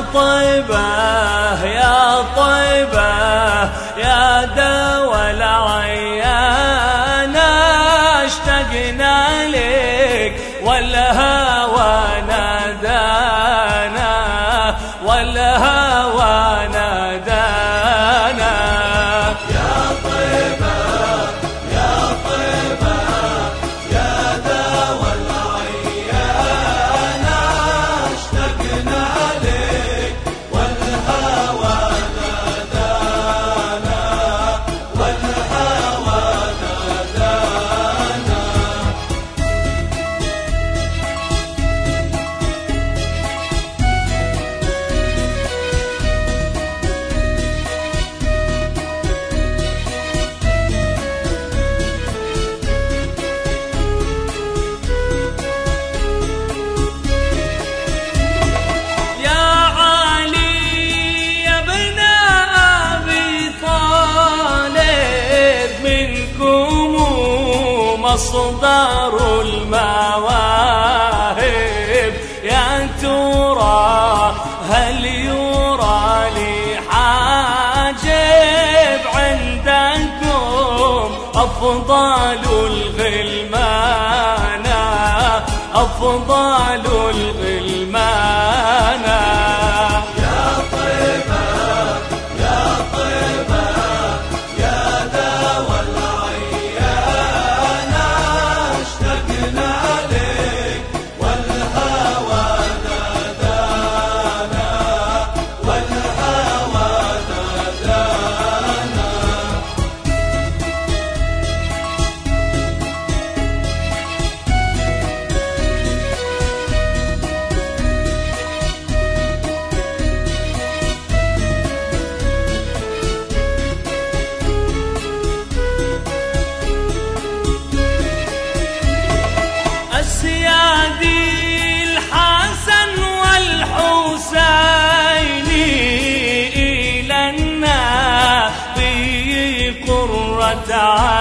طيبة يا طيبة يا دوا العيان اشتقنا لك والهوى نادانا والهوى نادانا يا طيبة يا طيبة يا دوا العيان اشتقنا لك والهوى نادانا والهوى نادانا يا علي يا ابن أبي طالب منكم مصدر المواهب يا ترى هل يرى لي حاجب عندكم أفضل الغلمان أفضل الغلمان يا طيبة يا طيبة يا دوا العيان اشتقنا لك والهوى نادانا والهوى نادانا السيادي الحسن والحسين إلى النبي قرة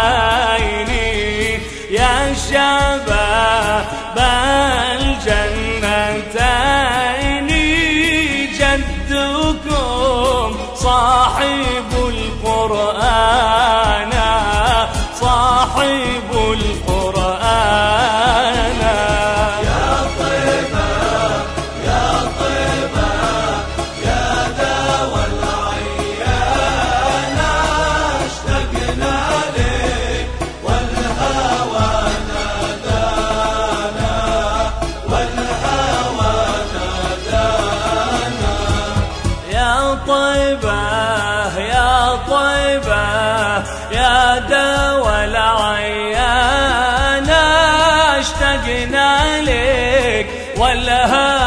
عيني يا شباب الجنتين جدكم صاحب القرآن صاحب القرآن يا طيبة يا طيبة يا دوا العيان اشتقنا لك والهوى نادانا والهوى نادانا يا طيبة يا طيبة يا دوا العيان اشتقنا لك والهوى